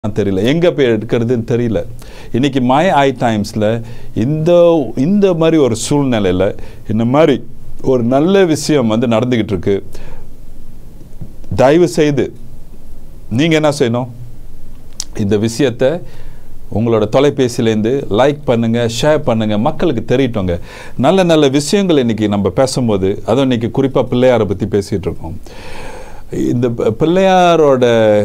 தெரியல எங்கே போய் எடுக்கிறதுன்னு தெரியல இன்னைக்கு மை ஐ டைம்ஸில் இந்த இந்த மாதிரி ஒரு சூழ்நிலையில் இந்த மாதிரி ஒரு நல்ல விஷயம் வந்து நடந்துக்கிட்டு இருக்கு தயவு செய்து நீங்கள் என்ன செய்யணும் இந்த விஷயத்தை உங்களோட தொலைபேசியிலேருந்து லைக் பண்ணுங்கள் ஷேர் பண்ணுங்கள் மக்களுக்கு தெரியட்டோங்க நல்ல நல்ல விஷயங்கள் இன்றைக்கி நம்ம பேசும்போது அதுவும் இன்றைக்கி குறிப்பாக பிள்ளையாரை பற்றி பேசிகிட்டு இருக்கோம் இந்த ப- பிள்ளையாரோட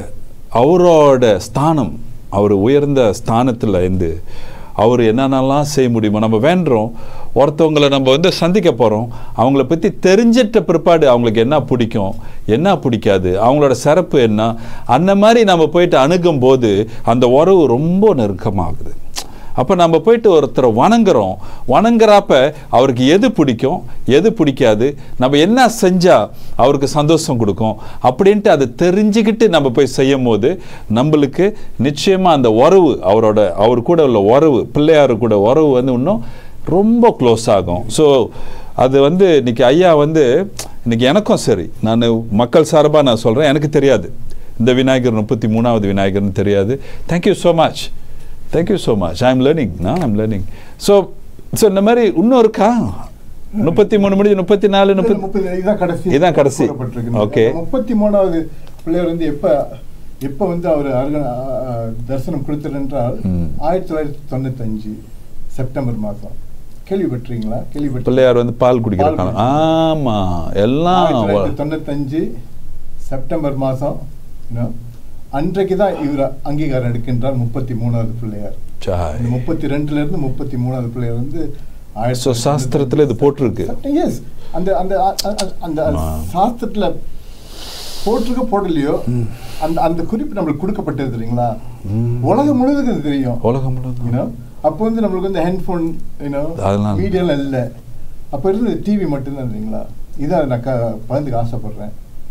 அவரோட ஸ்தானம் அவர் உயர்ந்த ஸ்தானத்தில் இருந்து அவர் என்னென்னலாம் செய்ய முடியுமோ நம்ம வேண்டுறோம் ஒருத்தவங்களை நம்ம வந்து சந்திக்க போகிறோம் அவங்கள பற்றி தெரிஞ்சிட்ட பிற்பாடு அவங்களுக்கு என்ன பிடிக்கும் என்ன பிடிக்காது அவங்களோட சிறப்பு என்ன அந்த மாதிரி நம்ம போயிட்டு அணுகும் போது அந்த உறவு ரொம்ப நெருக்கமாகுது அப்போ நம்ம போயிட்டு ஒருத்தரை வணங்குறோம் வணங்குறப்ப அவருக்கு எது பிடிக்கும் எது பிடிக்காது நம்ம என்ன செஞ்சால் அவருக்கு சந்தோஷம் கொடுக்கும் அப்படின்ட்டு அதை தெரிஞ்சுக்கிட்டு நம்ம போய் செய்யும் போது நம்மளுக்கு நிச்சயமாக அந்த உறவு அவரோட அவர் கூட உள்ள உறவு பிள்ளையார் கூட உறவு வந்து இன்னும் ரொம்ப க்ளோஸ் ஆகும் ஸோ அது வந்து இன்னைக்கு ஐயா வந்து இன்னைக்கு எனக்கும் சரி நான் மக்கள் சார்பாக நான் சொல்கிறேன் எனக்கு தெரியாது இந்த விநாயகர் முப்பத்தி மூணாவது விநாயகர்னு தெரியாது thank you so much thank you so much I am learning நான் ஐம் லேர்னிங் ஸோ ஸோ இந்த மாதிரி இன்னும் இருக்கா முப்பத்தி மூணு முடிஞ்சு முப்பத்தி நாலு முப்பத்தி முப்பது இதான் கடைசி இதான் கடைசி. கூறப்பட்டிருக்கு. Okay. முப்பத்தி மூணாவது பிள்ளையர் வந்து எப்ப எப்ப வந்து அவர் அருக அ- அ- தரிசனம் கொடுத்தார் என்றால் ம். ஆயிரத்தி தொள்ளாயிரத்தி தொண்ணூத்தஞ்சு செப்டம்பர் மாதம் கேள்விப்பட்டிருக்கீங்களா கேள்விப்பட்டு பிள்ளையார் வந்து பால் குடிக்கிற பால் காலம் குடிக்கிற. ஆமா எல்லாம் தொள்ளாயிரத்தி தொண்ணூத்தஞ்சு செப்டம்பர் மாதம் அன்றைக்கு தான் இவர் அங்கீகாரம் எடுக்கின்றார் முப்பத்தி மூணாவது பிள்ளையார் சாய். இந்த முப்பத்தி ரெண்டுல இருந்து முப்பத்தி மூணாவது பிள்ளையார் வந்து So, சாஸ்திரத்துல இது போட்டிருக்கு. எஸ் அந்த அந்த அ- அ- அந்த ஆ. சாஸ்திரத்துல போட்டிருக்க போடலையோ அந்த அந்த குறிப்பு நம்மளுக்கு கொடுக்கப்பட்டது தெரியுங்களா ம். உலகம் முழுவதுக்கு இது தெரியும் உலகம் முழுவதும். யூனோ அப்போ வந்து நம்மளுக்கு வந்து ஹெட்ஃபோன் யூனோ அதெல்லாம் மீடியாலாம் இல்லை அப்போ இருந்தது டிவி மட்டும்தான் இல்லைங்களா இதான் நான் க பகிர்ந்துக்க ஆசைப்படுறேன்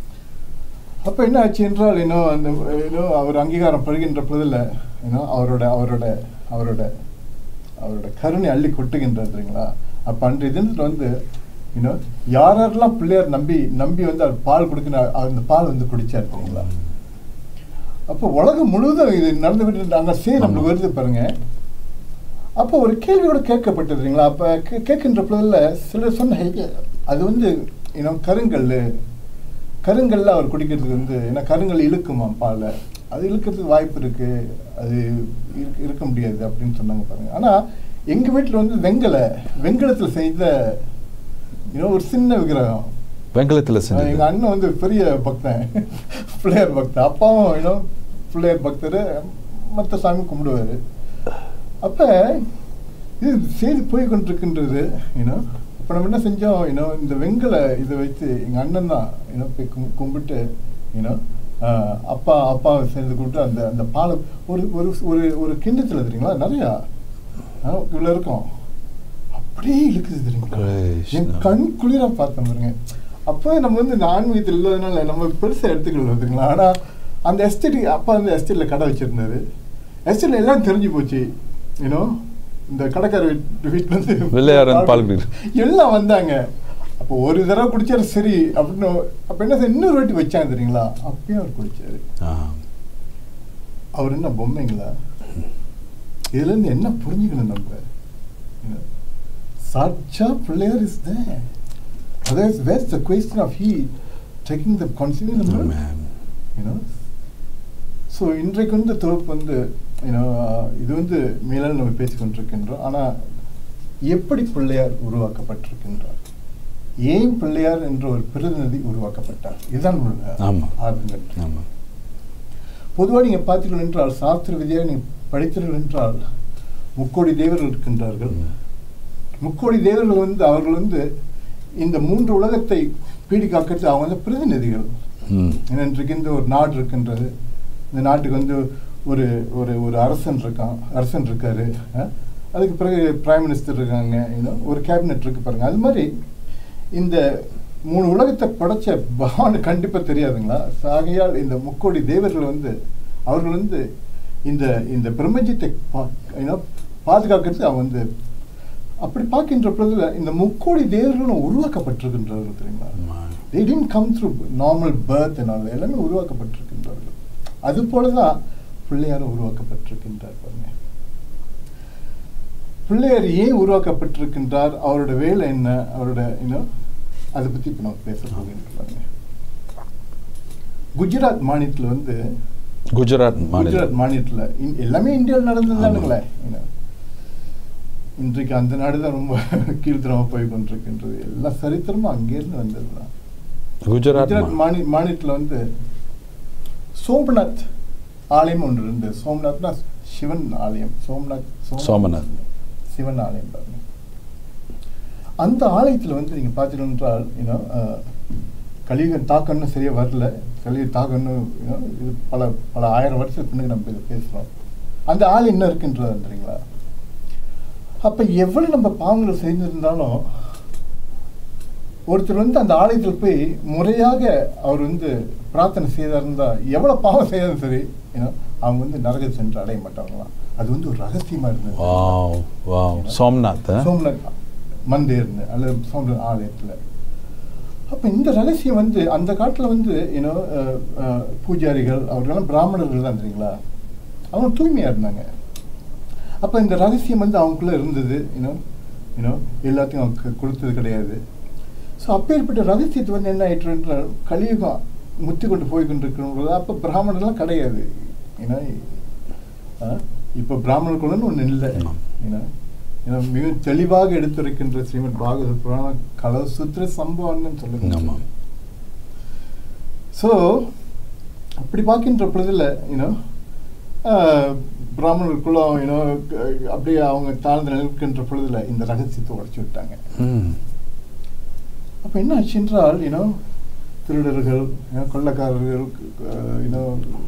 அப்போ என்ன ஆச்சு என்றால் இன்னும் அந்த இன்னும் அவர் அங்கீகாரம் படுகின்ற பொழுதுல இன்னும் அவரோட அவரோட அவரோட அவரோட கருணை அள்ளி கொட்டுகின்றார் தெரியுங்களா அப்போ அன்றைய தினத்தில் வந்து இன்னும் யார் யாரெல்லாம் பிள்ளையார் நம்பி நம்பி வந்து அவர் பால் கொடுக்கணும் அந்த பால் வந்து குடிச்சார் தெரியுங்களா அப்போ உலகம் முழுவதும் இது நடந்துகிட்டு அங்கே சே நம்மளுக்கு வருது பாருங்க அப்போ ஒரு கேள்வி கூட கேட்கப்பட்டது இல்லைங்களா அப்போ கே கேட்கின்ற பொழுதுல சிலர் சொன்ன "ஐயா, அது வந்து இன்னும் கருங்கல் கருங்கல்ல அவர் குடிக்கிறதுக்கு வந்து ஏன்னா கருங்கல் இழுக்குமா பாலை அது இழுக்கிறதுக்கு வாய்ப்பு இருக்கு அது இருக்க- இருக்க முடியாது அப்படின்னு சொன்னாங்க பாருங்க ஆனா எங்க வீட்டில் வந்து வெங்கல வெங்கலத்தில் செய்த இன்னும் ஒரு சின்ன விக்கிரகம் வெங்கலத்துல எங்க செஞ்சது அண்ணன் வந்து பெரிய பக்தன் பிள்ளையார் பக்தன் அப்பாவும் இன்னும் பிள்ளையார் பக்தர் மற்ற சாமி கும்பிடுவாரு அப்ப இது செய்தி போய் கொண்டிருக்கின்றது ஏன்னா இப்போ நம்ம என்ன செஞ்சோம் ஏன்னோ இந்த வெங்கல இதை வைத்து எங்க அண்ணன் தான் ஏன்னோ போய் கும் கும்பிட்டு ஏன்னோ அப்பா அப்பாவை சேர்ந்து கூப்பிட்டு அந்த அந்த பாலை ஒரு ஒரு ஒரு ஒரு கிண்ணத்துல தெரியுங்களா நிறையா ஆ, இவ்வளவு இருக்கும் அப்படியே இழுக்குது தெரியுங்களா என் கிருஷ்ணா. கண் குளிரா பார்த்தேன் பாருங்க அப்போ நம்ம வந்து இந்த ஆன்மீகத்தில் இல்லாதனால நம்ம பெருசா எடுத்துக்கல வந்துங்களா ஆனா அந்த எஸ்டேட்டுக்கு அப்பா வந்து எஸ்டேட்ல கடை வச்சிருந்தாரு எஸ்டேட்ல எல்லாம் தெரிஞ்சு போச்சு ஏன்னோ இந்த கடைக்கார வீட்டு வீட்டுல இருந்து பிள்ளையார் வந்து பால் குடிக்கிற- எல்லாம் வந்தாங்க அப்போ ஒரு தடவை குடிச்சாரு சரி அப்படின்னு அப்ப என்ன செய்ய- இன்னொரு வாட்டி வச்சாங்க தெரியுங்களா அப்பயும் அவர் குடிச்சாரு ஆ. அவர் என்ன பொம்மைங்களா இதுல இருந்து என்ன புரிஞ்சுக்கணும் நம்ம You know, சாட்சா Pillaiyar is there otherwise where's the question of he taking the considering the milk Amen. you know so இன்றைக்கு வந்து தொகுப்பு வந்து you know, இது வந்து மேலும் நம்ம பேசிக்கொண்டிருக்கின்றோம் ஆனா எப்படி பிள்ளையார் உருவாக்கப்பட்டிருக்கின்றார் ஏன் பிள்ளையார் என்ற ஒரு பிரதிநிதி உருவாக்கப்பட்டார் இதுதான் உள்ள ஆமா. ஆர்வங்கள் ஆமா பொதுவாக நீங்கள் பார்த்தீர்கள் என்றால் சாஸ்திர விதியாக நீங்கள் படித்தீர்கள் என்றால் முக்கோடி தேவர்கள் இருக்கின்றார்கள் ம். முக்கோடி தேவர்கள் வந்து அவர்கள் வந்து இந்த மூன்று உலகத்தை பீடி காக்கிறது அவங்க வந்து பிரதிநிதிகள் ம். ஏன்னா இன்றைக்கு இந்த ஒரு நாடு இருக்கின்றது இந்த நாட்டுக்கு வந்து ஒரு ஒரு ஒரு அரசன் இருக்கான் அரசன் இருக்காரு அஹ்? அதுக்கு பிறகு பிரைம் மினிஸ்டர் இருக்காங்க இன்னும் ஒரு கேபினெட் இருக்கு பாருங்க அது மாதிரி இந்த மூணு உலகத்தை படைச்ச பகவான் கண்டிப்பா தெரியாதுங்களா ஆகையால் இந்த முக்கோடி தேவர்கள் வந்து அவர்கள் வந்து இந்த இந்த பிரபஞ்சத்தை பா- you know, பாதுகாக்கிறதுக்கு அவன் வந்து அப்படி பார்க்கின்ற பொழுதுல இந்த முக்கோடி தேவர்களும் உருவாக்கப்பட்டிருக்கின்றார்கள் தெரியுங்களா ஆமா. they didn't come through normal birth and all எல்லாமே உருவாக்கப்பட்டிருக்கின்றார்கள் அது போல தான் பிள்ளையாரும் உருவாக்கப்பட்டிருக்கின்றார் பாருங்க பிள்ளையார் ஏன் உருவாக்கப்பட்டிருக்கின்றார் அவரோட வேலை என்ன அவரோட இன்னும் அதை பத்தி இப்ப நம்ம பேச போகின்றோம் பாருங்க குஜராத் மாநிலத்துல வந்து குஜராத் குஜராத் மாநிலம் மாநிலத்துல இந்- எல்லாமே இந்தியாவில் நடந்ததுதானுங்களே you know. இன்றைக்கு அந்த நாடு தான் ரொம்ப கீழ்த்தரமா போய் கொண்டிருக்கின்றது எல்லா சரித்திரமும் அங்கேருந்து வந்ததுதான் குஜராத் குஜராத் மா- மாநில மாநிலத்தில் வந்து சோம்நாத் ஆலயம் ஒன்று இருந்தது சோம்நாத்னா சிவன் ஆலயம் சோம்நாத் சோமநாத். சிவன் ஆலயம் பாருங்க அந்த ஆலயத்தில் வந்து நீங்க பார்த்தீர்கள் என்றால் யூனோ கலியுக தாக்கம்னு சரியா வரல கலியுக தாக்கம்னு you know, இது பல பல ஆயிரம் வருஷத்துக்கு பின்னாடி நம்ம இதை பேசுறோம் அந்த ஆள் என்ன இருக்குன்றது தெரியுங்களா அப்ப எவ்வளவு நம்ம பாவங்களை செய்திருந்தாலும் ஒருத்தர் வந்து அந்த ஆலயத்தில் போய் முறையாக அவர் வந்து பிரார்த்தனை செய்தாருந்தா எவ்வளவு பாவம் செய்தாலும் சரி you know, அவங்க வந்து நரக சென்று அடைய மாட்டாங்களாம் அது வந்து ஒரு ரகசியமா இருந்தது வாவ் வாவ் சோம்நாத் ஆ? சோம்நாத் மந்தேர்னு அல்லது சோம்நாத் ஆலயத்தில் அப்போ இந்த ரகசியம் வந்து அந்த காட்டில் வந்து யூனோ பூஜாரிகள் அவர்களெல்லாம் பிராமணர்கள் தான் தெரியுங்களா அவங்க தூய்மையாக இருந்தாங்க அப்போ இந்த ரகசியம் வந்து அவங்களுக்குள்ள இருந்தது யூனோ யூனோ எல்லாத்தையும் அவங்க கு- கொடுத்தது கிடையாது ஸோ அப்பேற்பட்ட ரகசியத்தை வந்து என்ன ஆயிட்டு என்றால் கலியுகம் முத்தி கொண்டு போய் கொண்டிருக்கிறவங்க அப்போ பிராமணர்லாம் கிடையாது ஏன்னா இப்போ பிராமணர்களும் ஒன்று இல்லை ஆமாம். ஏன்னா ஏன்னா மிகவும் தெளிவாக எடுத்துரைக்கின்ற ஸ்ரீமத் பாகவத புராணம் கலசுத்திர சம்பவம்னு சொல்லுங்க ஆமாம். ஸோ அப்படி பார்க்கின்ற பொழுதுல யூனோ பிராமணர்களுக்குள்ள யூனோ அப்படியே அவங்க தாழ்ந்து நிற்கின்ற பொழுதுல இந்த ரகசியத்தை உடைச்சு விட்டாங்க ம். அப்போ என்ன ஆச்சு என்றால் யூனோ திருடர்கள் you know, கொள்ளைக்காரர்கள் யூனோ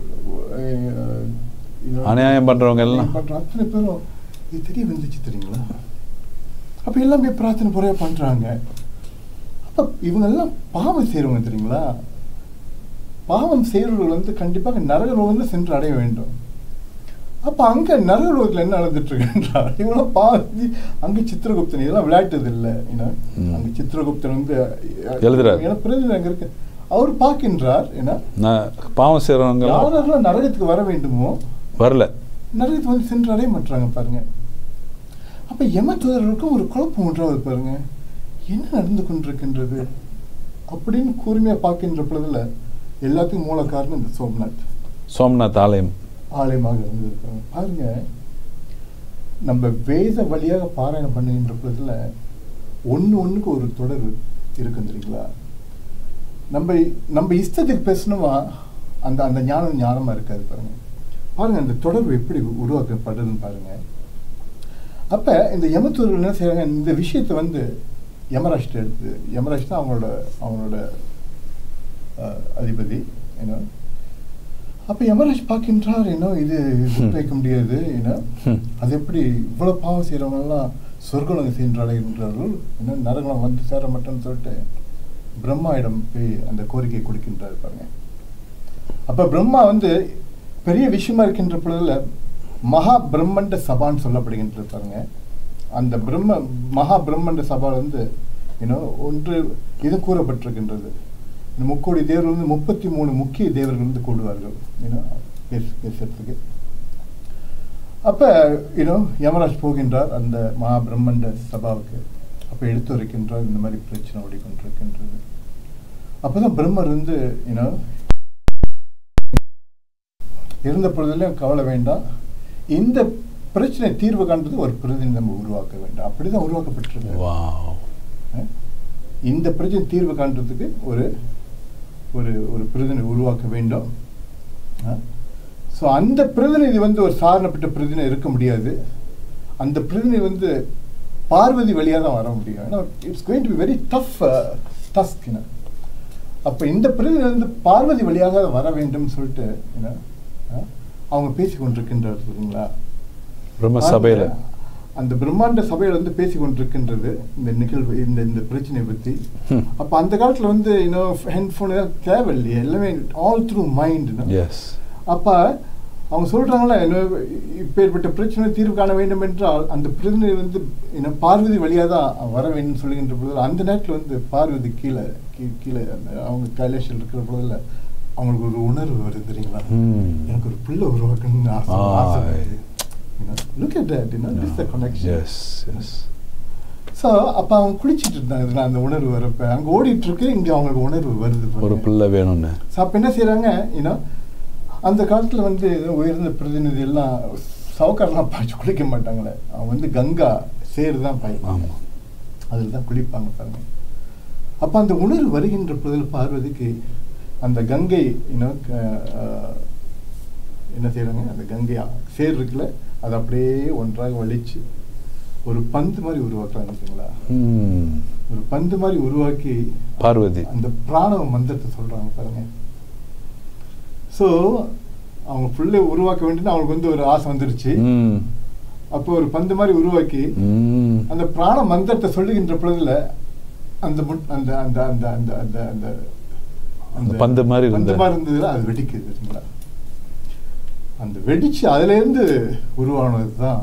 அநியாயம் பண்றவங்க எல்லாம் பண்ற அத்தனை பேரும் இது தெரிய வந்துச்சு தெரியுங்களா அப்போ எல்லாமே பிரார்த்தனை முறையா பண்றாங்க அப்போ இவங்க எல்லாம் பாவம் செய்றவங்க தெரியுங்களா பாவம் செய்கிறவர்கள் வந்து கண்டிப்பாக நரகலோகத்தில் சென்று அடைய வேண்டும் அப்போ அங்கே நரகலோகத்தில் என்ன நடந்துட்டு இருக்குன்றால் இவங்கள பாவி அங்கே சித்திரகுப்தன் இதெல்லாம் விளையாட்டது இல்லை ஏன்னா ம். அங்கே சித்திரகுப்தன் வந்து எழுதுறார். ஏன்னா பிரதிநிதி அங்கே இருக்கு அவர் பார்க்கின்றார் ஏன்னா நான் பாவம் செய்கிறவங்க யாரெல்லாம் நரகத்துக்கு வர வேண்டுமோ வரல நரகத்துக்கு வந்து சென்று அடைய மாட்டாங்க பாருங்க அப்ப யமதூதர்களுக்கும் ஒரு குழப்பம் உண்டாவது பாருங்க என்ன நடந்து கொண்டிருக்கின்றது அப்படின்னு கூர்மையா பார்க்கின்ற பொழுதுல எல்லாத்துக்கும் மூல காரணம் இந்த சோம்நாத் சோம்நாத் ஆலயம் ஆலயமாக இருந்திருக்காங்க பாருங்க நம்ம வேத வழியாக பாராயணம் பண்ணுகின்ற பொழுதுல ஒண்ணு ஒண்ணுக்கு ஒரு தொடர் இருக்கும் தெரியுங்களா நம்ம நம்ம இஷ்டத்துக்கு பேசணுமா அந்த அந்த ஞானம் ஞானமா இருக்காது பாருங்க பாருங்க அந்த தொடர்பு எப்படி உருவாக்கப்படுதுன்னு பாருங்க அப்ப இந்த யமத்தூர்கள் என்ன செய்றாங்க இந்த விஷயத்தை வந்து யமராஷ்டிர எடுத்து யமராஜ் தான் அவங்களோட அவங்களோட அஹ், அதிபதி என்ன அப்ப யமராஜ் பார்க்கின்றார் என்ன இது விட்டு வைக்க முடியாது என்ன ஹம். அது எப்படி இவ்வளவு பாவம் செய்யறவங்க எல்லாம் சொர்க்கலங்க சென்று அடைகின்றார்கள் என்ன நரகலம் வந்து சேர மாட்டேன்னு சொல்லிட்டு பிரம்மாயிடம் போய் அந்த கோரிக்கை கொடுக்கின்றார் பாருங்க அப்ப பிரம்மா வந்து பெரிய விஷயமா இருக்கின்ற பொழுதுல மகா பிரம்மண்ட சபான்னு சொல்லப்படுகின்றது பாருங்க அந்த பிரம்ம மகா பிரம்மண்ட சபா வந்து ஏன்னோ ஒன்று இது கூறப்பட்டிருக்கின்றது இந்த முக்கோடி தேவர்கள் வந்து முப்பத்தி மூணு முக்கிய தேவர்கள் வந்து கூடுவார்கள் ஏன்னா பேச பேசுறதுக்கு அப்ப யூனோ யமராஜ் போகின்றார் அந்த மகா பிரம்மண்ட சபாவுக்கு அப்ப எடுத்துரைக்கின்றார் இந்த மாதிரி பிரச்சனை ஓடிக்கொண்டிருக்கின்றது அப்பதான் பிரம்மர் வந்து யூனோ இருந்த பொழுதுலையும் கவலை வேண்டாம் இந்த பிரச்சனை தீர்வு காண்றது ஒரு பிரதிநிதி நம்ம உருவாக்க வேண்டும் அப்படிதான் உருவாக்கப்பட்டிருக்கு வாவ் அஹ் இந்த பிரச்சனை தீர்வு காண்றதுக்கு ஒரு ஒரு ஒரு பிரதிநிதி உருவாக்க வேண்டும் ஸோ அந்த பிரதிநிதி வந்து ஒரு சாரணப்பட்ட பிரதிநிதி இருக்க முடியாது அந்த பிரதிநிதி வந்து பார்வதி வழியாக தான் வர முடியும் ஏன்னா it's going to be very tough task அப்போ இந்த பிரதிநிதி வந்து பார்வதி வழியாக வர வேண்டும் சொல்லிட்டு என்ன அஹ், அவங்க பேசி கொண்டிருக்கின்றார் சரிங்களா பிரம்ம சபையில அந்த பிரம்மாண்ட சபையில வந்து பேசி கொண்டிருக்கின்றது இந்த நிகழ்வு இந்த இந்த பிரச்சனையை பத்தி ஹம். அப்ப அந்த காலத்துல வந்து இன்னும் ஹேண்ட்ஃபோன் தேவை இல்லையா எல்லாமே ஆல் த்ரூ மைண்ட் எஸ் அப்ப அவங்க சொல்றாங்களே இன்னும் இப்பேற்பட்ட பிரச்சனை தீர்வு காண வேண்டும் என்றால் அந்த பிரதிநிதி வந்து என்ன பார்வதி வழியா தான் வர வேண்டும் சொல்லுகின்ற பொழுது அந்த நேரத்துல வந்து பார்வதி கீழே கீ- கீழே அந்த அவங்க கைலேஷில் இருக்கிற பொழுதுல அவங்களுக்கு ஒரு உணர்வு வருது தெரியுங்களா ம். எனக்கு ஒரு பிள்ளை உருவாக்கணும்னு ஆசை ஆ. ஆசை வருது. You know, look at that, you know, this is the connection. Yes, yes. So அப்போ அவங்க குளிச்சிட்டு இருந்தாங்க அந்த உணர்வு வரப்ப அங்கே ஓடிட்டு இருக்கு இங்கே அவங்களுக்கு உணர்வு வருது ஒரு பாருங்க. பிள்ளை வேணும்னு ஸோ அப்போ என்ன செய்கிறாங்க ஏன்னா அந்த காலத்தில் வந்து உயர்ந்த பிரதிநிதி எல்லாம் சவுக்காரெல்லாம் பாய்ச்சி குளிக்க மாட்டாங்களே அவங்க வந்து கங்கா சேரு தான் பாய் ஆமா. அதில் தான் குளிப்பாங்க பாருங்க அப்போ அந்த உணர்வு வருகின்ற பொழுதில் பார்வதிக்கு அந்த கங்கை இன்னும் என்ன செய்கிறாங்க அந்த கங்கை சேர் இருக்குல்ல அதை அப்படியே ஒன்றாக வலிச்சு ஒரு பந்து மாதிரி உருவாக்குறாங்க பார்த்தீங்களா ம். ஒரு பந்து மாதிரி உருவாக்கி பார்வதி அந்த பிராணவ மந்திரத்தை சொல்றாங்க பாருங்க ஸோ அவங்க பிள்ளை உருவாக்க வேண்டியது அவங்களுக்கு வந்து ஒரு ஆசை வந்துருச்சு ம். அப்போ ஒரு பந்து மாதிரி உருவாக்கி ம். அந்த பிராண மந்திரத்தை சொல்லுகின்ற பொழுதுல அந்த முட்- அந்த அந்த அந்த அந்த அந்த அந்த அந்த பந்து மாதிரி இருந்த- பந்து மாதிரி இருந்ததுல அது வெடிக்குது சரிங்களா அந்த வெடிச்சு அதுல இருந்து உருவானது தான்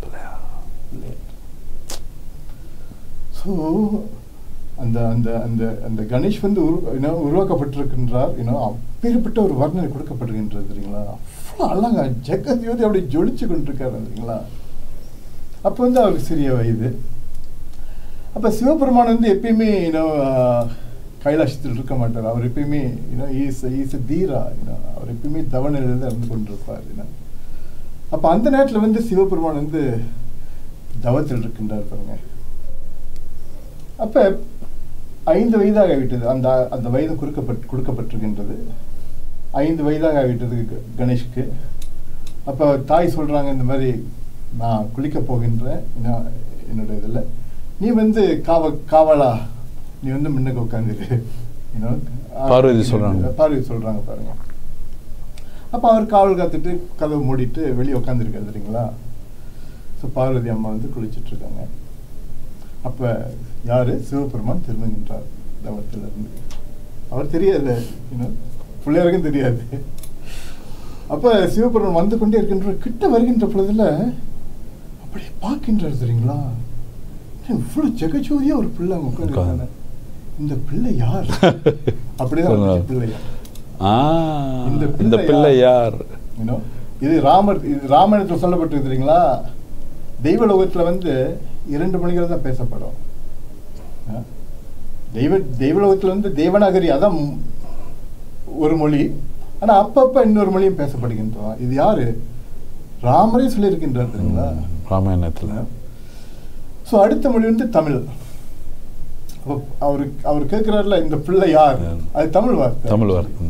ஸோ அந்த அந்த அந்த அந்த கணேஷ் வந்து உரு you know, உருவாக்கப்பட்டிருக்கின்றார் you know, அப்பேற்பட்ட ஒரு வர்ணனை கொடுக்கப்பட்டிருக்கின்றது தெரியுங்களா அவ்வளோ அழகா ஜெகத்யோதி அப்படி ஜொலிச்சு கொண்டிருக்காரு தெரியுங்களா அப்போ வந்து அவருக்கு சிறிய வயது அப்போ சிவபெருமான் வந்து எப்பயுமே யூனோ கைலாசத்தில் இருக்க மாட்டார் அவர் எப்பயுமே யூனோ ஈஸ் ஈஸ் தீரா யூனோ அவர் எப்பயுமே தவநிலையில் தான் இருந்து கொண்டிருப்பார் யூனோ அப்போ அந்த நேரத்தில் வந்து சிவபெருமான் வந்து தவத்தில் இருக்கின்றார் பாருங்க அப்போ ஐந்து வயதாக விட்டது அந்த அந்த வயது கொடுக்கப்பட்டு கொடுக்கப்பட்டிருக்கின்றது ஐந்து வயதாக ஆகிவிட்டது க- கணேஷ்க்கு அப்போ தாய் சொல்கிறாங்க இந்த மாதிரி நான் குளிக்க போகின்றேன் என்ன- என்னோட இதில் நீ வந்து காவ காவலா நீ வந்து முன்னுக்கு உட்காந்துரு பார்வதி சொல்றாங்க. பார்வதி சொல்கிறாங்க பாருங்க அப்போ அவர் காவல் காத்துட்டு கதவை மூடிட்டு வெளியே உட்காந்துருக்காரு தெரியுங்களா ஸோ பார்வதி அம்மா வந்து குளிச்சிட்டு இருக்காங்க அப்போ யாரு சிவபெருமான் திரும்புகின்றார் தவத்தில் இருந்து அவர் தெரியாது இன்னும் பிள்ளையருக்கும் தெரியாது அப்போ சிவபெருமான் வந்து கொண்டே இருக்கின்ற கிட்ட வருகின்ற பொழுதுல அப்படியே பார்க்கின்றார் தெரியுங்களா இவ்வளோ ஜெகஜோதியா ஒரு பிள்ளை அங்க உட்கார்ந்திருக்காங்க. இந்த பிள்ளை யார் அப்படிதான் வந்துச்சு பிள்ளை ஆ இந்த இந்த பிள்ளை பிள்ளை யார்? யார் You know, இது ராமர் இது ராமாயணத்தில் சொல்லப்பட்டிருக்கு தெரியுங்களா தெய்வலோகத்தில் வந்து இரண்டு மொழிகள் தான் பேசப்படும் ஆ? தெய்வ தெய்வலோகத்தில் வந்து தேவநாகரி அதான் ம்- ஒரு மொழி ஆனா அப்பப்ப இன்னொரு மொழியும் பேசப்படுகின்றோம் இது யாரு ராமரே சொல்லியிருக்கின்றார் தெரியுங்களா ம், ராமாயணத்துல ஸோ அடுத்த மொழி வந்து தமிழ் அப்போ அவரு அவர் கேட்கிறாருல இந்த பிள்ளை யார் ம். அது தமிழ் வார்த்தை தமிழ் வார்த்தை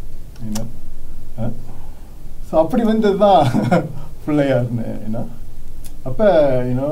ஸோ அப்படி வந்தது தான் பிள்ளையார்னு என்ன அப்போ யூனோ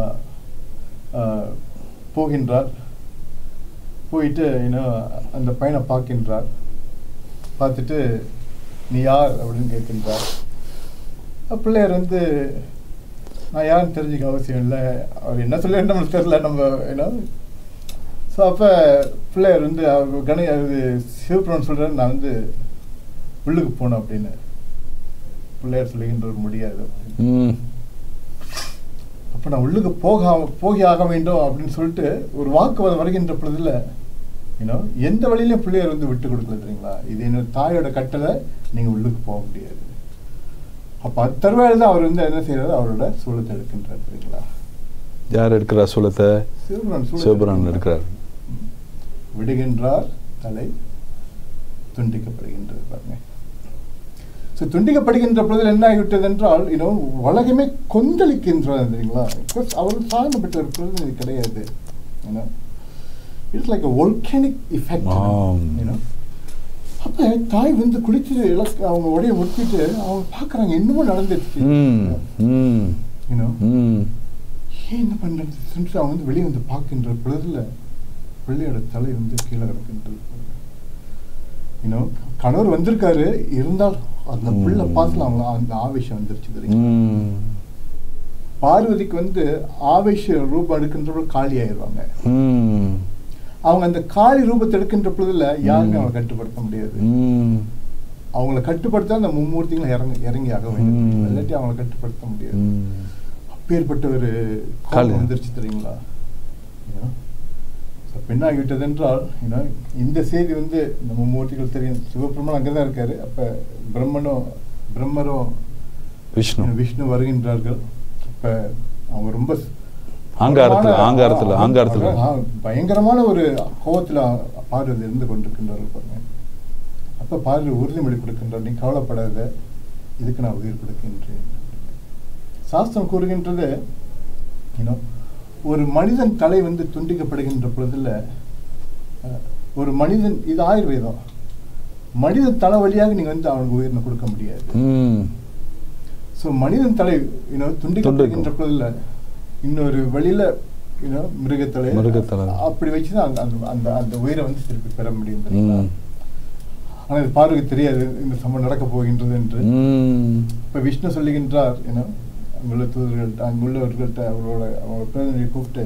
போகின்றார் போயிட்டு யூனோ அந்த பையனை பார்க்கின்றார் பார்த்துட்டு நீ யார் அப்படின்னு கேட்கின்றார் அப்ப பிள்ளையார் வந்து நான் யாருன்னு தெரிஞ்சுக்க அவசியம் இல்லை அவர் என்ன சொல்லி நம்மளுக்கு தெரியல நம்ம என்ன ஸோ அப்போ பிள்ளையார் வந்து அவர் கணே அது சிவபுரான் சொல்கிறார் நான் வந்து உள்ளுக்கு போகணும் அப்படின்னு பிள்ளையார் சொல்லுகின்ற ஒரு முடியாது ம் அப்போ நான் உள்ளுக்கு போக போகி ஆக வேண்டும் அப்படின்னு சொல்லிட்டு ஒரு வாக்குவாதம் வருகின்ற பொழுதுல ஏன்னோ எந்த வழியிலும் பிள்ளையார் வந்து விட்டு கொடுக்கல தெரியுங்களா இது என்னோட தாயோட கட்டளை நீங்கள் உள்ளுக்கு போக முடியாது அப்போ அத்தருவாயில் தான் அவர் வந்து என்ன செய்யறாரு அவரோட சூழத்தை எடுக்கின்றார் தெரியுங்களா யார் எடுக்கிறா சூலத்தை சிவபுரான் சூழத்தை சிவபுரான் எடுக்கிறார் விடுகின்றார் தலை துண்டிக்கப்படுகின்றது பாருங்க ஸோ துண்டிக்கப்படுகின்ற பொழுது என்ன ஆகிவிட்டது என்றால் இன்னும் உலகமே கொந்தளிக்கின்றது தெரியுங்களா பிகாஸ் அவர் சார்ந்தப்பட்ட ஒரு பிரதிநிதி கிடையாது ஏன்னா இட்ஸ் லைக் ஒல்கேனிக் இஃபெக்ட் ஆம். ஏன்னா அப்போ தாய் வந்து குளிச்சு இலக்கு அவங்க உடைய ஒட்டிட்டு அவங்க பார்க்குறாங்க இன்னமும் நடந்துச்சு ம் ம் ஏன்னா ம் ஏன் என்ன பண்ணுறது சொல்லிட்டு அவங்க வந்து வெளியே வந்து பார்க்கின்ற பொழுதுல பிள்ளையோட தலை வந்து கீழே கிடக்கின்றது யூனோ கணவர் வந்திருக்காரு இருந்தால் அந்த பிள்ளை ம். பார்த்துல அவங்க அந்த ஆவேசம் வந்துருச்சு தெரியுங்களா ம் பார்வதிக்கு வந்து ஆவேச ரூபம் எடுக்கின்றப்ப காலி ஆயிடுவாங்க ம் அவங்க அந்த காளி ரூபத்தை எடுக்கின்ற பொழுதுல யாருமே ம். அவங்களை கட்டுப்படுத்த முடியாது ம் அவங்கள கட்டுப்படுத்த அந்த மும்மூர்த்திகளும் இறங்கி இறங்கி ஆக வேண்டும் ம். இல்லாட்டி அவங்கள கட்டுப்படுத்த முடியாது ம் அப்பேற்பட்ட ஒரு காளி. கோபம் வந்துருச்சு தெரியுங்களா You know? So அப்ப என்ன ஆகிவிட்டது என்றால் you know, இந்த செய்தி வந்து நம்ம மூர்த்திகள் தெரியும் சிவபெருமான் அங்கே தான் இருக்காரு அப்ப பிரம்மனும் பிரம்மரும் விஷ்ணு விஷ்ணு வருகின்றார்கள் அப்ப அவங்க ரொம்ப ஆங்காரத்துல, பயங்கரமான- ஆங்காரத்துல, ஆ, ஆங்காரத்துல. ஆ, பயங்கரமான ஒரு கோபத்துல பார்வதி இருந்து கொண்டிருக்கின்றார்கள் பாருங்க அப்ப பார்வதி உறுதிமொழி கொடுக்கின்றார் நீ கவலைப்படாத இதுக்கு நான் உயிர் கொடுக்கின்றேன் சாஸ்திரம் கூறுகின்றது you know, ஒரு மனிதன் தலை வந்து துண்டிக்கப்படுகின்ற பொழுதுல அஹ், ஒரு மனிதன் இது ஆயுர்வேதம் மனிதன் தலை வழியாக நீங்க வந்து அவனுக்கு உயிரினை கொடுக்க முடியாது ம் ஸோ மனிதன் தலை யூனோ துண்டிக்கப்படுகின்ற பொழுதுல இன்னொரு வழியில யூனோ மிருகத்தலை மிருகத்தலை. அப்படி வச்சு தான் அந்த- அந்த அந்த அந்த உயிரை வந்து திருப்பி பெற முடியும் தெரியுங்களா? ம் ஆனா இது பார்வைக்கு தெரியாது இந்த சம்பவம் நடக்க போகின்றது என்று ம் இப்ப விஷ்ணு சொல்லுகின்றார் ஏன்னா அங்குள்ள தூதர்கள்ட்ட அங்குள்ளவர்கள்ட்ட அவரோட அவங்களோட பிரதிநிதியை கூப்பிட்டு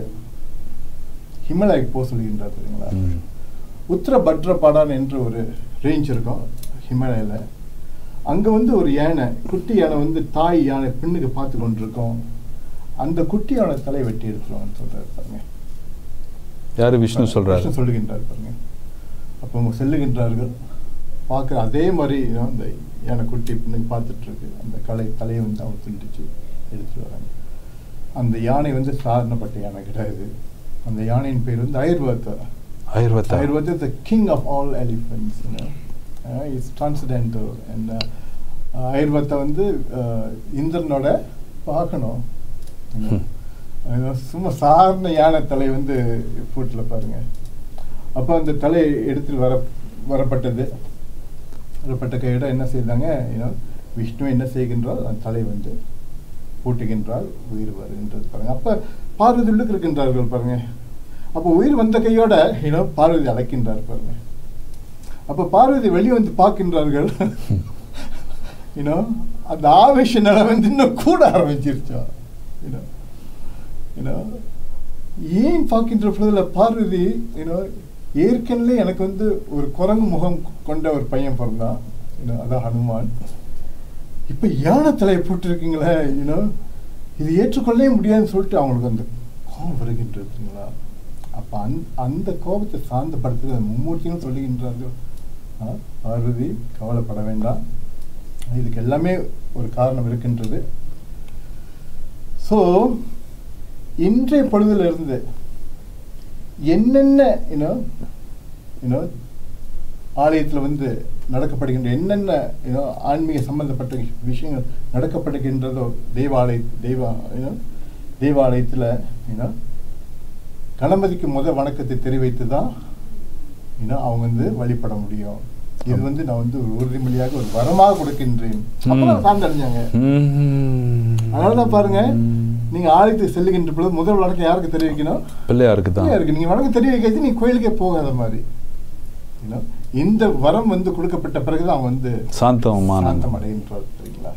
ஹிமலாய்க்கு போக சொல்லுகின்றார் தெரியுங்களா ம். உத்தர பட்ரபாடான் என்ற ஒரு ரேஞ்ச் இருக்கும் ஹிமாலயில அங்க வந்து ஒரு யானை குட்டி யானை வந்து தாய் யானை பெண்ணுக்கு பார்த்து கொண்டிருக்கோம் அந்த குட்டி யானை தலை வெட்டி எடுத்துருவான்னு சொல்றாரு பாருங்க யாரு விஷ்ணு சொல்றாரு விஷ்ணு சொல்லுகின்றார் பாருங்க அப்போ அவங்க செல்லுகின்றார்கள் பார்க்குற அதே மாதிரி you know, அந்த யானை குட்டி பெண்ணுக்கு பார்த்துட்டு இருக்கு அந்த கலை தலையை வந்து அவங்க துண்டிச்சு எடுத்துட்டு வராங்க அந்த யானை வந்து சாதாரணப்பட்ட யானை கிடையாது அந்த யானையின் பேர் வந்து அயர்வத்தா Ayurveda Ayurveda is the king of all elephants, you know. Uh, it's transcendental. And uh, uh, Ayurveda வந்து uh, இந்திரனோட பார்க்கணும் Hmm. சும்மா சாதாரண யானை தலை வந்து போட்டில் பாருங்க அப்போ அந்த தலை எடுத்துட்டு வர வரப்பட்டது வரப்பட்ட கையோட என்ன செய்தாங்க you விஷ்ணு என்ன செய்கின்றால் அந்த தலை வந்து பூட்டுகின்றால் உயிர் வருகின்றது பாருங்க அப்ப பார்வதி உள்ளுக்கு இருக்கின்றார்கள் பாருங்க அப்போ உயிர் வந்த கையோட யூனோ பார்வதி அழைக்கின்றார் பாருங்க அப்ப பார்வதி வெளியே வந்து பார்க்கின்றார்கள் யூனோ அந்த ஆவேச நிலை வந்து இன்னும் கூட ஆரம்பிச்சிருச்சா யூனோ யூனோ ஏன் பார்க்கின்ற பொழுதுல பார்வதி யூனோ ஏற்கனவே எனக்கு வந்து ஒரு குரங்கு முகம் கொண்ட ஒரு பையன் பிறந்தான் யூனோ அதான் ஹனுமான் இப்ப யானை தலையை போட்டிருக்கீங்களே யூனோ இது ஏற்றுக்கொள்ளவே முடியாதுன்னு சொல்லிட்டு அவங்களுக்கு அந்த கோபம் வருகின்றதுங்களா அப்ப அந் அந்த கோபத்தை சாந்தப்படுத்துகிற மும்மூர்த்தியும் சொல்லுகின்றார்கள் ஆ, பார்வதி கவலைப்பட வேண்டாம் இதுக்கு எல்லாமே ஒரு காரணம் இருக்கின்றது ஸோ இன்றைய பொழுதுல இருந்து என்னென்ன யூனோ யூனோ ஆலயத்தில் வந்து நடக்கப்படுகின்ற என்னென்ன யூனோ ஆன்மீக சம்பந்தப்பட்ட விஷயங்கள் நடக்கப்படுகின்றதோ தேவாலய தெய்வ யூனோ தேவாலயத்தில் யூனோ கணபதிக்கு முத வணக்கத்தை தெரிவித்து தான் யூனோ அவங்க வந்து வழிபட முடியும் இது வந்து நான் வந்து ஒரு உறுதிமொழியாக ஒரு வரமாக கொடுக்கின்றேன் அப்பதான் சார்ந்தடைஞ்சாங்க ம். அதனால தான் பாருங்க ம். நீங்க ஆலயத்துக்கு செல்லுகின்ற பொழுது முதல் வணக்கம் யாருக்கு தெரிவிக்கணும் பிள்ளையாருக்கு தான் இருக்கு நீங்க வணக்கம் தெரிவிக்கிறது நீங்க கோயிலுக்கே போகாத மாதிரி You know, இந்த வரம் வந்து கொடுக்கப்பட்ட பிறகுதான் அவன் வந்து சாந்தமான சாந்தம் அடைகின்றார் சரிங்களா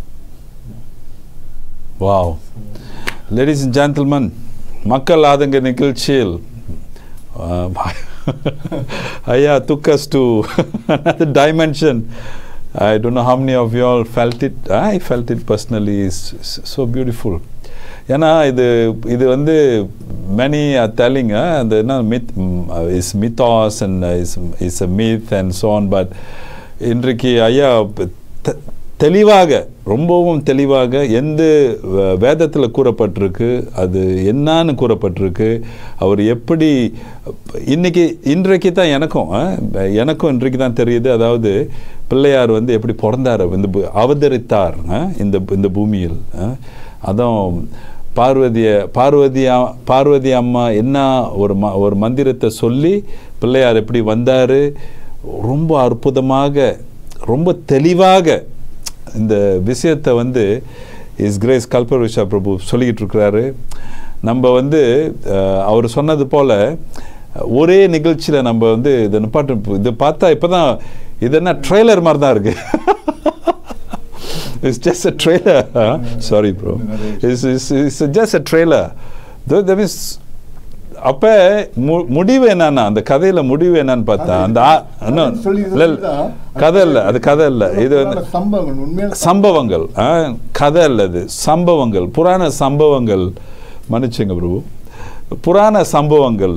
வாவ் லேடிஸ் அண்ட் ஜென்டில்மன் மக்கள் ஆதங்க நிகழ்ச்சியில் uh, ஐயா took us to another dimension. I don't know how many of you all felt it. I felt it personally. It's s- so beautiful. ஏன்னா இது இது வந்து many are telling uh, அந்த என்ன மித் இஸ் மித்தாஸ் and is is a myth and so on but இன்றைக்கு ஐயா தெ- தெளிவாக ரொம்பவும் தெளிவாக எந்த வேதத்தில் கூறப்பட்டிருக்கு அது என்னன்னு கூறப்பட்டிருக்கு அவர் எப்படி இன்னைக்கு இன்றைக்கு தான் எனக்கும் அஹ், எனக்கும் இன்றைக்கு தான் தெரியுது அதாவது பிள்ளையார் வந்து எப்படி பிறந்தார் இந்த பூ- அவதரித்தார் அஹ், இந்த இந்த பூமியில் அஹ். அதான் பார்வதிய பார்வதி அ- பார்வதி அம்மா என்ன ஒரு ம ஒரு மந்திரத்தை சொல்லி பிள்ளையார் எப்படி வந்தார் ரொம்ப அற்புதமாக ரொம்ப தெளிவாக இந்த விஷயத்தை வந்து இஸ் கிரேஸ் கல்பருஷா பிரபு சொல்லிக்கிட்டு இருக்கிறாரு நம்ம வந்து அஹ், அவர் சொன்னது போல் ஒரே நிகழ்ச்சியில் நம்ம வந்து இதை நிப்பாட்டு இது பார்த்தா இப்போ தான் இது என்ன ட்ரெய்லர் மாதிரி தான் இருக்குது It's just a trailer. Huh? Sorry, bro. It's, it's, it's just a trailer. Though That means அப்ப மு- முடிவு என்னன்னா அந்த கதையில முடிவு என்னன்னு பார்த்தா அந்த ஆ- இன்னும் சொல்லி இல்ல, இல்ல. கதை இல்ல அது கதை இல்ல இது வந்து சம்பவங்கள் உண்மையான சம்பவங்கள் ஆ, கதை இல்ல இது சம்பவங்கள் புராண சம்பவங்கள் மன்னிச்சுங்க பிரபு புராண சம்பவங்கள்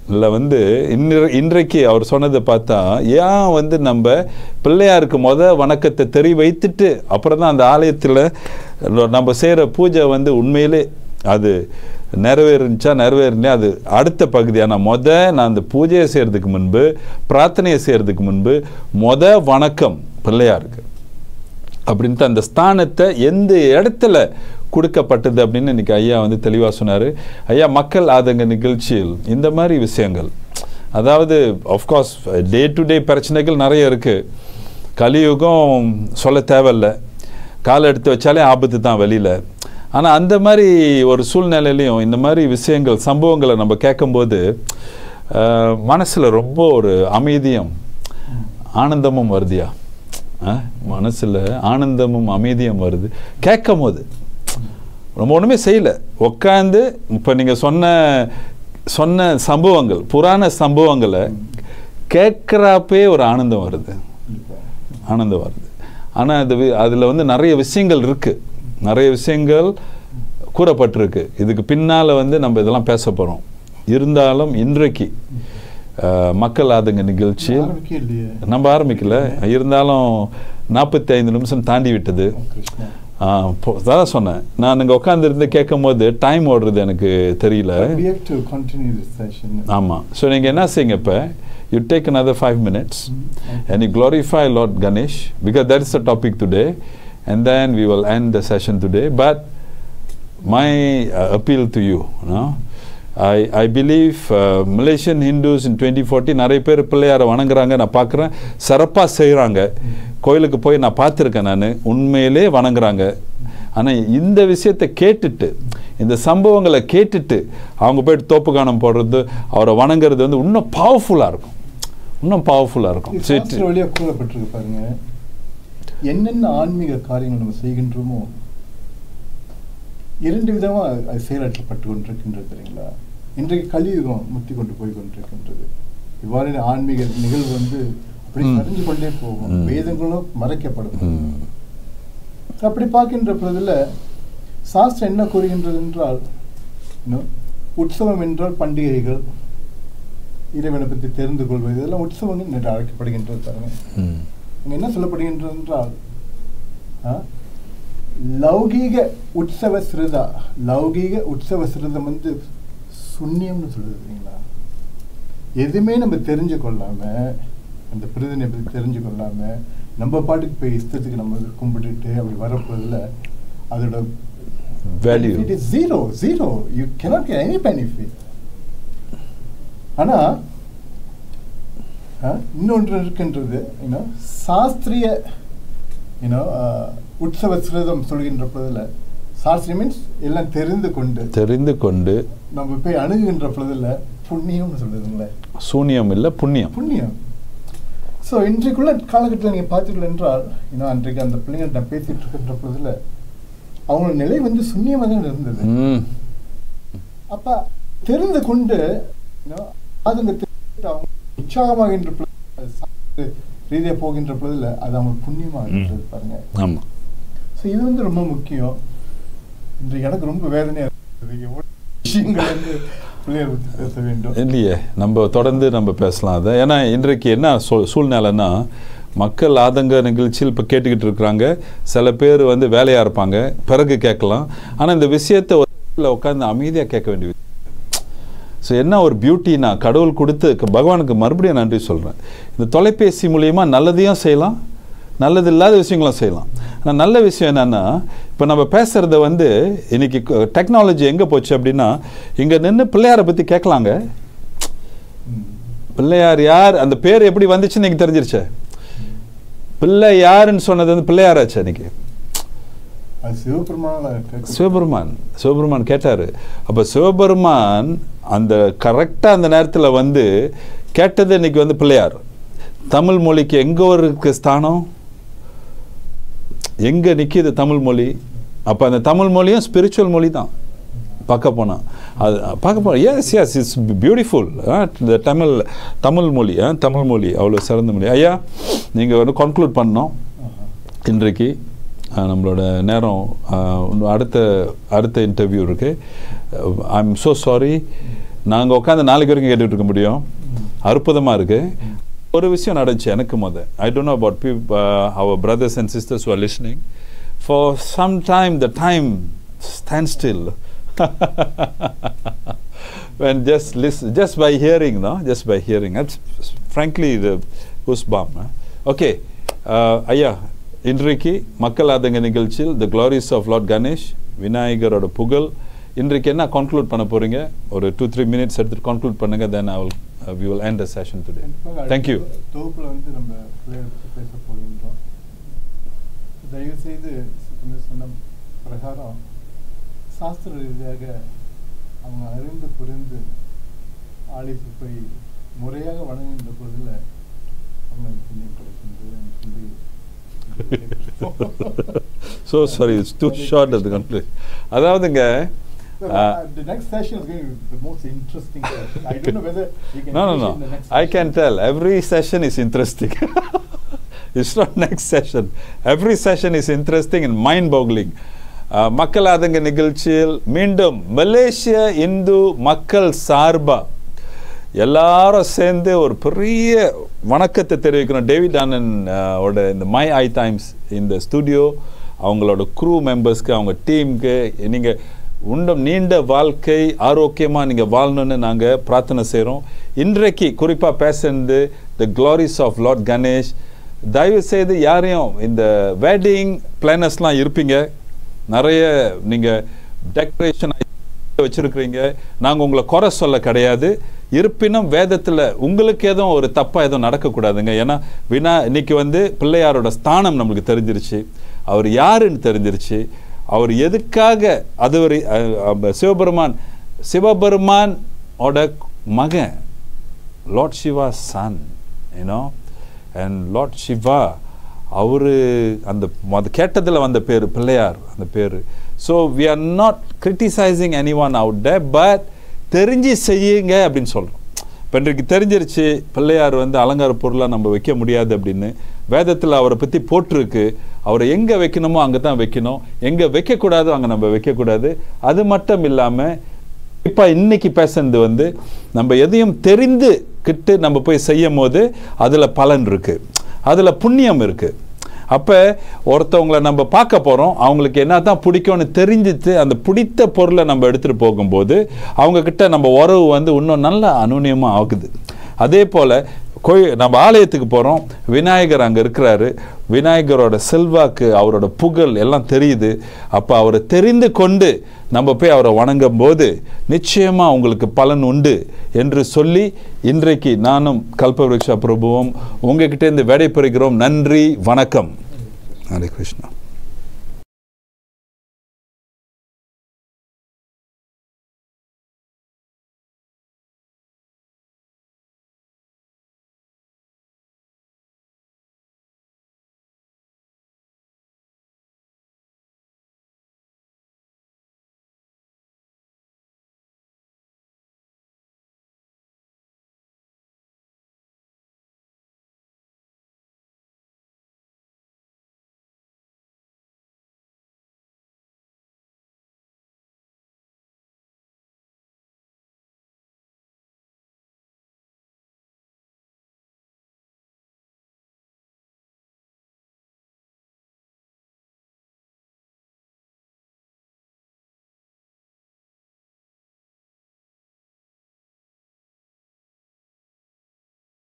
இல்லை வந்து இன்று இன்றைக்கு அவர் சொன்னதை பார்த்தா ஏன் வந்து நம்ம பிள்ளையாருக்கு முத வணக்கத்தை தெரி வைத்துட்டு அப்புறம் தான் அந்த ஆலயத்தில் நம்ம செய்கிற பூஜை வந்து உண்மையிலே அது நிறைவேறுச்சா நிறைவேறலையா அது அடுத்த பகுதி ஆனால் முத நான் அந்த பூஜையை செய்கிறதுக்கு முன்பு பிரார்த்தனையை செய்கிறதுக்கு முன்பு முத வணக்கம் பிள்ளையாருக்கு அப்படின்ட்டு அந்த ஸ்தானத்தை எந்த இடத்துல கொடுக்கப்பட்டது அப்படின்னு இன்னைக்கு ஐயா வந்து தெளிவாக சொன்னார் ஐயா மக்கள் ஆதங்க நிகழ்ச்சியில் இந்த மாதிரி விஷயங்கள் அதாவது ஆஃப்கோர்ஸ் டே டு டே பிரச்சனைகள் நிறைய இருக்குது கலியுகம் சொல்ல தேவையில்ல கால் எடுத்து வச்சாலே ஆபத்து தான் வெளியில் ஆனால் அந்த மாதிரி ஒரு சூழ்நிலையிலையும் இந்த மாதிரி விஷயங்கள் சம்பவங்களை நம்ம கேட்கும்போது மனசில் ரொம்ப ஒரு அமைதியும் ஆனந்தமும் வருதியா மனசில் ஆனந்தமும் அமைதியும் வருது கேட்கும் போது நம்ம ஒன்றுமே செய்யலை உட்காந்து இப்போ நீங்கள் சொன்ன சொன்ன சம்பவங்கள் புராண சம்பவங்களை கேட்குறாப்பே ஒரு ஆனந்தம் வருது ஆனந்தம் வருது ஆனால் அது அதில் வந்து நிறைய விஷயங்கள் இருக்குது நிறைய விஷயங்கள் கூறப்பட்டிருக்கு இதுக்கு பின்னால் வந்து நம்ம இதெல்லாம் பேச போகிறோம் இருந்தாலும் இன்றைக்கு மக்கள் ஆதங்க நிகழ்ச்சியில் நம்ம ஆரம்பிக்கல இருந்தாலும் நாற்பத்தி ஐந்து நிமிஷம் தாண்டி விட்டது அதான் சொன்னேன் நான் இங்கே உட்காந்துருந்து கேட்கும் போது டைம் ஓடுறது எனக்கு தெரியல ஆமாம் ஸோ நீங்கள் என்ன செய்யுங்க இப்போ you take another five minutes and you glorify Lord Ganesh because that is the topic today and then we will end the session today but my uh, appeal to you, you know, I, I believe uh, Malaysian Hindus in 2014 நிறைய பேர் பிள்ளையாரை வணங்குறாங்க நான் பார்க்குறேன் சிறப்பாக செய்கிறாங்க கோயிலுக்கு போய் நான் பார்த்துருக்கேன் நான் உண்மையிலே வணங்குறாங்க ஆனால் இந்த விஷயத்தை கேட்டுட்டு இந்த சம்பவங்களை கேட்டுட்டு அவங்க போயிட்டு தோப்பு காணம் போடுறது அவரை வணங்குறது வந்து இன்னும் பவர்ஃபுல்லாக இருக்கும் இன்னும் பவர்ஃபுல்லாக இருக்கும் வழியாக கூறப்பட்டிருக்கு பாருங்க என்னென்ன ஆன்மீக காரியங்கள் நம்ம செய்கின்றோமோ இரண்டு விதமாக அது செயலாற்றப்பட்டு கொண்டிருக்கின்றது தெரியுங்களா இன்றைக்கு கலியுகம் முத்தி கொண்டு போய் கொண்டிருக்கின்றது இவ்வாறு ஆன்மீக நிகழ்வு வந்து அப்படி சரிஞ்சு கொண்டே போகும் வேதங்களும் மறைக்கப்படும் அப்படி பார்க்கின்ற பொழுதுல சாஸ்திரம் என்ன கூறுகின்றது என்றால் உற்சவம் என்றால் பண்டிகைகள் இறைவனை பற்றி தெரிந்து கொள்வது இதெல்லாம் உற்சவங்கள் என்று அழைக்கப்படுகின்றது பாருங்க அங்கே என்ன சொல்லப்படுகின்றது என்றால் லௌகீக உற்சவ சிறுதா லௌகீக உற்சவ சிறுதம் வந்து சுண்ணியம்னு சொல்லுது இல்லைங்களா எதுவுமே நம்ம தெரிஞ்சு கொள்ளாம அந்த பிரதினை பற்றி தெரிஞ்சு கொள்ளாம நம்ம பாட்டுக்கு போய் இஷ்டத்துக்கு நம்ம கும்பிட்டுட்டு அப்படி வரப்போதில் அதோட value zero zero you cannot get any benefit ஆனால் இன்னொன்று இருக்கின்றது யூனோ சாஸ்திரிய யூனோ உற்சவ சிரதம் சொல்கின்ற பொழுதுல சாஸ்திரி மீன்ஸ் எல்லாம் தெரிந்து கொண்டு தெரிந்து கொண்டு நம்ம போய் அணுகுகின்ற பொழுதுல புண்ணியம்னு சொல்லுதுங்களே சூனியம் இல்லை புண்ணியம் புண்ணியம் ஸோ இன்றைக்குள்ள காலகட்டத்தில் நீங்கள் பார்த்தீர்கள் என்றால் இன்னும் அன்றைக்கு அந்த பிள்ளைங்கள்ட்ட நான் பேசிட்டு இருக்கின்ற பொழுதுல அவங்களோட நிலை வந்து சுண்ணியமாக தான் இருந்தது அப்ப தெரிந்து கொண்டு அதுங்க அவங்க உற்சாகமாகின்ற ரீதியாக போகின்ற பொழுதுல அது அவங்களுக்கு புண்ணியமாக இருந்தது பாருங்க ஆமாம் ஸோ இது வந்து ரொம்ப முக்கியம் இன்றைக்கு எனக்கு ரொம்ப வேதனையாக இருக்குது எவ்வளோ விஷயங்கள் வந்து பிள்ளையர் பற்றி பேச வேண்டும் இல்லையே நம்ம தொடர்ந்து நம்ம பேசலாம் அதை ஏன்னா இன்றைக்கு என்ன சூழ்நிலைன்னா மக்கள் ஆதங்க நிகழ்ச்சியில் இப்போ கேட்டுக்கிட்டு இருக்கிறாங்க சில பேர் வந்து வேலையாக இருப்பாங்க பிறகு கேட்கலாம் ஆனால் இந்த விஷயத்தை உட்காந்து அமைதியாக கேட்க வேண்டிய ஸோ என்ன ஒரு பியூட்டினா கடவுள் கொடுத்து பகவானுக்கு மறுபடியும் நன்றி சொல்கிறேன் இந்த தொலைபேசி மூலியமா நல்லதையும் செய்யலாம் நல்லது இல்லாத விஷயங்களும் செய்யலாம் ஆனால் நல்ல விஷயம் என்னென்னா இப்போ நம்ம பேசுகிறத வந்து இன்னைக்கு டெக்னாலஜி எங்கே போச்சு அப்படின்னா இங்கே நின்று பிள்ளையாரை பற்றி கேட்கலாங்க பிள்ளையார் யார் அந்த பேர் எப்படி வந்துச்சுன்னு எனக்கு தெரிஞ்சிருச்சே பிள்ளை யாருன்னு சொன்னது வந்து பிள்ளையாராச்சு அன்னைக்கு சிவபெருமான் சிவபெருமான் கேட்டார் அப்போ சிவபெருமான் அந்த கரெக்டாக அந்த நேரத்தில் வந்து கேட்டது இன்னைக்கு வந்து பிள்ளையார் தமிழ் மொழிக்கு எங்கே இருக்கு ஸ்தானம் எங்கே நிற்கிது தமிழ் மொழி அப்போ அந்த தமிழ் மொழியும் ஸ்பிரிச்சுவல் மொழி தான் பார்க்க போனால் அது பார்க்க போனால் எஸ் எஸ் இட்ஸ் பியூட்டிஃபுல் இந்த தமிழ் தமிழ் மொழி தமிழ் மொழி அவ்வளோ சிறந்த மொழி ஐயா நீங்கள் வந்து கன்க்ளூட் பண்ணோம் இன்றைக்கு நம்மளோட நேரம் அடுத்த அடுத்த இன்டர்வியூ இருக்குது ஐ எம் ஸோ சாரி நாங்கள் உட்காந்து நாளைக்கு வரைக்கும் கேட்டுட்டு இருக்க முடியும் அற்புதமாக இருக்கு ஒரு விஷயம் நடந்துச்சு எனக்கு முத ஐ டோன்ட் நோ அபவுட் பீப் அவர் brothers and sisters are listening for some time the time stand still when just listen, just by hearing, no, just by hearing. That's frankly the goosebump. Huh? Okay, uh, ஐயா இன்றைக்கு மக்கள் ஆதங்க நிகழ்ச்சியில் the glories of lord Ganesh விநாயகரோட புகழ் இன்றைக்கு என்ன conclude பண்ண போறீங்க ஒரு டூ த்ரீ மினிட்ஸ் எடுத்துட்டு கன்க்ளூட் பண்ணுங்க then I will we will end the session today கண்டிப்பாக thank you அடுத்த தொகுப்புல வந்து நம்ம பிள்ளைகளை பற்றி பேச போகின்றோம் தயவு செய்து சித்தமே சொன்ன பிரகாரம் சாஸ்திர ரீதியாக அவங்க அறிந்து புரிந்து ஆலயத்துக்கு போய் முறையாக வணங்குகின்ற பொழுதுல அவங்களுக்கு புண்ணியம் கிடைக்கின்றது என்று சொல்லி so sorry it's too short at the conclusion அதாவதுங்க So, uh, uh, the next session is going to be the most interesting session. I don't know whether you can no no finish no in the next I can session. tell every session is interesting it's not next session every session is interesting and mind boggling uh, மக்கள் ஆதங்க நிகழ்ச்சியில் மீண்டும் மலேசிய இந்து மக்கள் சார்பா எல்லாரும் சேர்ந்து ஒரு பெரிய வணக்கத்தை தெரிவிக்கணும் டேவிட் ஆனன் அஹ், ஓட இந்த மை ஐ டைம்ஸ் இந்த ஸ்டுடியோ அவங்களோட க்ரூ மெம்பர்ஸ்க்கு அவங்க டீமுக்கு நீங்கள் உண்டம் நீண்ட வாழ்க்கை ஆரோக்கியமாக நீங்கள் வாழணும்னு நாங்கள் பிரார்த்தனை செய்கிறோம் இன்றைக்கு குறிப்பாக பேசுறது the glories of lord Ganesh தயவு செய்து யாரையும் இந்த வெட்டிங் பிளானர்ஸ்லாம் இருப்பீங்க நிறைய நீங்கள் டெக்கரேஷன் வச்சிருக்கிறீங்க நாங்கள் உங்களை குறை சொல்ல கிடையாது இருப்பினும் வேதத்தில் உங்களுக்கு எதுவும் ஒரு தப்பாக எதுவும் நடக்கக்கூடாதுங்க ஏன்னா வினா இன்னைக்கு வந்து பிள்ளையாரோட ஸ்தானம் நம்மளுக்கு தெரிஞ்சிருச்சு அவர் யாருன்னு தெரிஞ்சிருச்சு அவர் எதுக்காக அது ஒரு அஹ், அஹ், சிவபெருமான் சிவபெருமான் ஓட மகன் lord Shiva son you know and lord Shiva அவரு அந்த அது கேட்டதில் வந்த பேர் பிள்ளையார் அந்த பேர் so we are not criticizing any one out there but தெரிஞ்சு செய்யுங்க அப்படின்னு சொல்கிறோம் இப்போ இன்றைக்கு தெரிஞ்சிருச்சு பிள்ளையார் வந்து அலங்கார பொருளாக நம்ம வைக்க முடியாது அப்படின்னு வேதத்தில் அவரை பற்றி போட்டிருக்கு அவரை எங்கே வைக்கணுமோ அங்கே தான் வைக்கணும் எங்கே வைக்கக்கூடாதோ அங்கே நம்ம வைக்கக்கூடாது அது மட்டும் இல்லாமல் இப்போ இன்னைக்கு பேசுனது வந்து நம்ம எதையும் தெரிந்து கிட்டு நம்ம போய் செய்யும் போது அதில் பலன் இருக்கு அதில் புண்ணியம் இருக்கு அப்போ ஒருத்தவங்களை நம்ம பார்க்க போகிறோம் அவங்களுக்கு என்ன தான் பிடிக்கும்னு தெரிஞ்சுட்டு அந்த பிடித்த பொருளை நம்ம எடுத்துகிட்டு போகும்போது அவங்க கிட்ட நம்ம உறவு வந்து இன்னும் நல்ல அனுநியமாக ஆகுது அதே போல் கோயில் நம்ம ஆலயத்துக்கு போகிறோம் விநாயகர் அங்கே இருக்கிறாரு விநாயகரோட செல்வாக்கு அவரோட புகழ் எல்லாம் தெரியுது அப்போ அவரை தெரிந்து கொண்டு நம்ம போய் அவரை வணங்கும் போது நிச்சயமாக உங்களுக்கு பலன் உண்டு என்று சொல்லி இன்றைக்கு நானும் கல்பவருஷா பிரபுவும் உங்ககிட்ட இருந்து விடைபெறுகிறோம் நன்றி வணக்கம் ஹரே கிருஷ்ணா